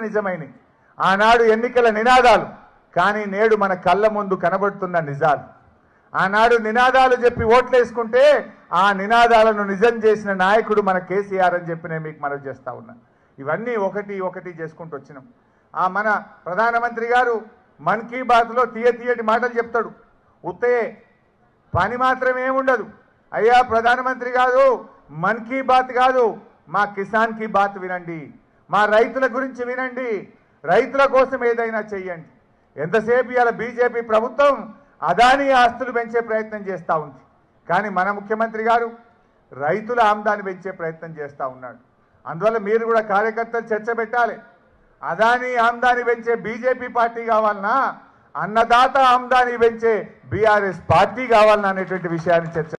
నిజమైనవి ఆనాడు ఎన్నికల నినాదాలు కానీ నేడు మన కళ్ళ ముందు కనబడుతున్న నిజాలు ఆనాడు నినాదాలు చెప్పి ఓట్లేసుకుంటే ఆ నినాదాలను నిజం చేసిన నాయకుడు మన కేసీఆర్ అని చెప్పి నేను మీకు మనవి చేస్తా ఉన్నా ఇవన్నీ ఒకటి ఒకటి చేసుకుంటూ వచ్చినాం ఆ మన ప్రధానమంత్రి గారు మన్ కీ బాత్లో తీయ తీయటి మాటలు చెప్తాడు ఉత్తయే పని మాత్రమే ఉండదు అయ్యా ప్రధానమంత్రి కాదు మన్ కీ బాత్ కాదు మా కిసాన్ కీ బాత్ వినండి మా రైతుల గురించి వినండి రైతుల కోసం ఏదైనా చెయ్యండి ఎంతసేపు ఇవాళ బీజేపీ ప్రభుత్వం అదానీ ఆస్తులు పెంచే ప్రయత్నం చేస్తూ ఉంది కానీ మన ముఖ్యమంత్రి గారు రైతుల ఆమ్దాన్ని పెంచే ప్రయత్నం చేస్తూ ఉన్నాడు అందువల్ల మీరు కూడా కార్యకర్తలు చర్చ పెట్టాలి అదానీ ఆమ్దాని పెంచే బీజేపీ పార్టీ కావాలన్నా అన్నదాత ఆమ్దాని పెంచే బీఆర్ఎస్ పార్టీ కావాలన్నా అనేటువంటి విషయాన్ని చర్చ